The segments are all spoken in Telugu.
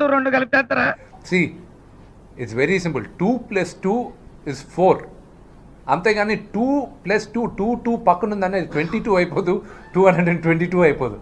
రెండు రెండు కలిపేస్తారా see it's very simple two plus two is four అంతేగాని two plus two two two పక్కన ఉందని ట్వంటీ టూ అయిపోదు two hundred and twenty two అయిపోదు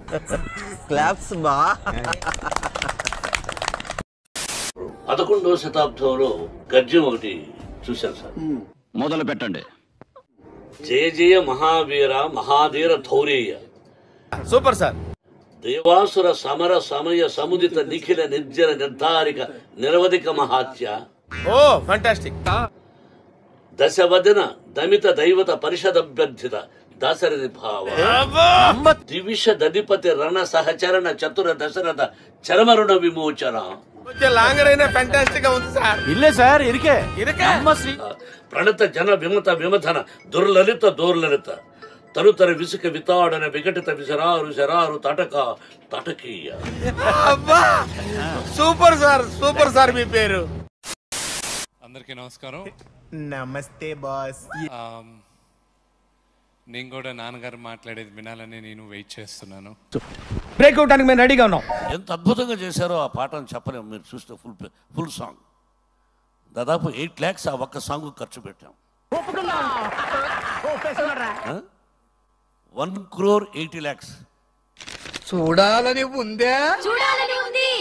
పదకొండవ శతాబ్దంలో గద్యం ఒకటి చూశాను సార్ మొదలు పెట్టండి జయ జయ మహావీర మహాధీర ధౌరేయ సూపర్ సార్ దేవాసుర సమర సమయ సముదిత నిఖిల నిర్జన నిర్ధారిక నిరవధిక మహాత్య ఓ ఫంటాస్టిక్ దశవదన దమిత దైవత పరిషదభ్యర్థిత దశరథి భావ దివిష దధిపతి రణ సహచరణ చతుర దశరథ చరమరుణ విమోచన కొంచెం లాంగర్ అయినా ఫంటాస్టిక్ గా ఉంది సార్ ఇల్లే సార్ ఇరికే ఇరకే ప్రణత జన విమత విమథన దుర్లలిత దోర్లలిత తరుతర విసుక వితాడన విఘటిత విసరారు శరారు తటక తటకీయ అబ్బా సూపర్ సార్ సూపర్ సార్ మీ పేరు అందరికీ నమస్కారం నమస్తే బాస్ ఆమ్, నేను కూడా నాన్నగారు మాట్లాడేది వినాలని నేను వెయిట్ చేస్తున్నాను బ్రేక్ అవడానికి మేము రెడీగా ఉన్నాం ఎంత అద్భుతంగా చేశారో ఆ పాటను చెప్పలేము మీరు చూస్తే ఫుల్ ఫుల్ సాంగ్ దాదాపు ఎయిట్ ల్యాక్స్ ఆ ఒక్క సాంగ్ ఖర్చు పెట్టాం వన్ క్రోర్ ఎయిటీ ల్యాక్స్ చూడాలని ఉందే చూడాలని ఉంది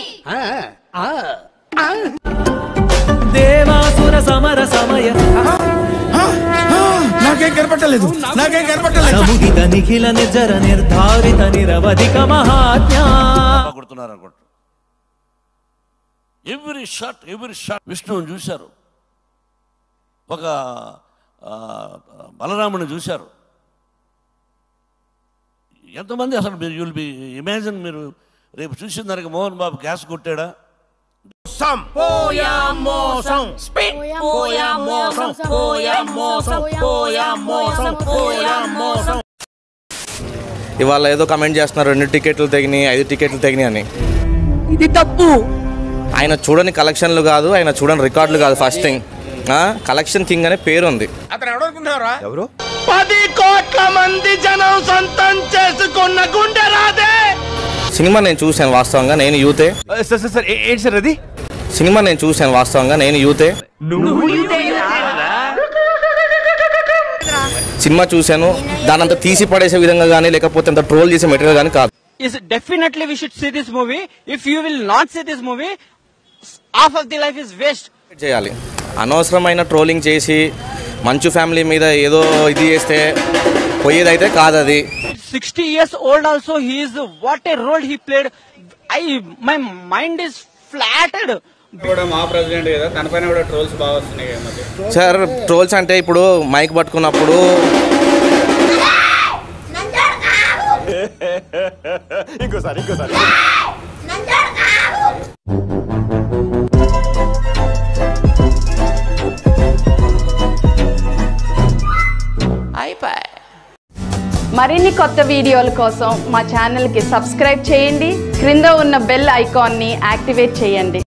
దేవాసుర సమర సమయ నాకేం కనపట్టలేదు నాకేం కనపట్టలేదు సముదిత నిఖిల నిర్జర నిర్ధారిత నిరవధిక మహాత్మ్యా కొడుతున్నారు అనుకుంటా ఎవ్రీ షాట్ ఎవ్రీ షాట్ విష్ణువుని చూశారు ఒక ఆ, బలరాముని చూశారు ఎంతమంది అసలు మీరు యుల్ బి ఇమాజిన్ మీరు రేపు చూసిన దానికి మోహన్ బాబు గ్యాస్ కొట్టాడా పోయా మోసం పోయా మోసం పోయా మోసం పోయా మోసం పోయా మోసం ఇవాళ ఏదో కమెంట్ చేస్తున్నారు రెండు టికెట్లు తెగినాయి ఐదు టికెట్లు తెగినాయి అని ఇది తప్పు ఆయన చూడని కలెక్షన్లు కాదు ఆయన చూడని రికార్డులు కాదు ఫస్ట్ థింగ్ కలెక్షన్ కింగ్ అనే పేరు ఉంది అతను ఎవడనుకుంటున్నారా ఎవరు పది కోట్ల మంది జనం సొంతం చేసుకున్న గుండె రాదే సినిమా నేను చూశాను వాస్తవంగా నేను యూతే సార్ సార్ సార్ ఏంటి సార్ అది సినిమా నేను చూశాను వాస్తవంగా నేను యూతే సినిమా చూశాను దాని అంతా తీసి పడేసే విధంగా కానీ లేకపోతే అంత ట్రోల్ చేసే మెటీరియల్ కానీ కాదు is definitely we should see this movie. If you will not see this movie, half of the life is waste. చేయాలి అనవసరమైన ట్రోలింగ్ చేసి మంచు ఫ్యామిలీ మీద ఏదో ఇది చేస్తే పోయేదైతే కాదు అది 60 years old also, he is, what a role he played. I, my mind is flattered. కూడా మా ప్రెసిడెంట్ కదా తన పైన కూడా ట్రోల్స్ బాగా వస్తున్నాయి కదా మధ్య సార్ ట్రోల్స్ అంటే ఇప్పుడు మైక్ పట్టుకున్నప్పుడు ఇంకోసారి ఇంకోసారి మరిన్ని కొత్త వీడియోల కోసం మా ఛానల్కి సబ్స్క్రైబ్ చేయండి క్రింద ఉన్న బెల్ ఐకాన్ని యాక్టివేట్ చేయండి